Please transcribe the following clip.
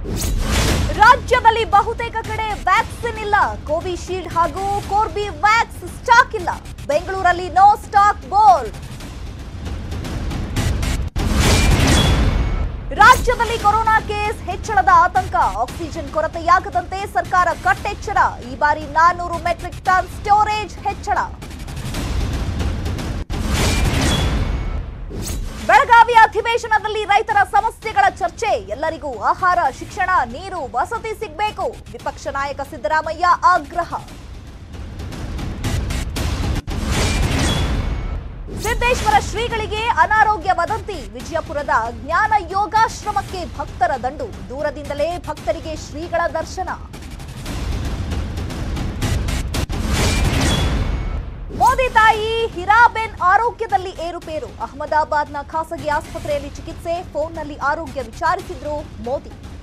ರಾಜ್ಯದಲ್ಲಿ ಬಹುತೇಕ ಕಡೆ ವ್ಯಾಕ್ಸಿನ್ ಇಲ್ಲ ಕೋವಿಶೀಲ್ಡ್ ಹಾಗೂ ಕೋರ್ಬಿ ವ್ಯಾಕ್ಸ್ ಸ್ಟಾಕ್ ಇಲ್ಲ ಬೆಂಗಳೂರಲ್ಲಿ ನೋ ಸ್ಟಾಕ್ ಬೋರ್ಡ್ ರಾಜ್ಯದಲ್ಲಿ ಕೊರೋನಾ ಕೇಸ್ ಹೆಚ್ಚಳದ ಆತಂಕ ಆಕ್ಸಿಜನ್ ಕೊರತೆಯಾಗದಂತೆ ಸರ್ಕಾರ ಕಟ್ಟೆಚ್ಚರ ಈ ಬಾರಿ ನಾನ್ನೂರು ಮೆಟ್ರಿಕ್ ಟನ್ ಸ್ಟೋರೇಜ್ ಹೆಚ್ಚಳ ಬೆಳಗಾವಿ ಅಧಿವೇಶನದಲ್ಲಿ ರೈತರ ಸಮಸ್ಯೆಗಳ ಚರ್ಚೆ ಎಲ್ಲರಿಗೂ ಆಹಾರ ಶಿಕ್ಷಣ ನೀರು ವಸತಿ ಸಿಗಬೇಕು ವಿಪಕ್ಷ ನಾಯಕ ಸಿದ್ದರಾಮಯ್ಯ ಆಗ್ರಹ ಸಿದ್ದೇಶ್ವರ ಶ್ರೀಗಳಿಗೆ ಅನಾರೋಗ್ಯ ವದಂತಿ ವಿಜಯಪುರದ ಜ್ಞಾನ ಯೋಗಾಶ್ರಮಕ್ಕೆ ಭಕ್ತರ ದಂಡು ದೂರದಿಂದಲೇ ಭಕ್ತರಿಗೆ ಶ್ರೀಗಳ ದರ್ಶನ ಮೋದಿ ತಾಯಿ ಹಿರಾಬೆನ್ ಆರೋಗ್ಯದಲ್ಲಿ ಏರುಪೇರು ಅಹಮದಾಬಾದ್ನ ಖಾಸಗಿ ಆಸ್ಪತ್ರೆಯಲ್ಲಿ ಚಿಕಿತ್ಸೆ ಫೋನ್ನಲ್ಲಿ ಆರೋಗ್ಯ ವಿಚಾರಿಸಿದ್ರು ಮೋದಿ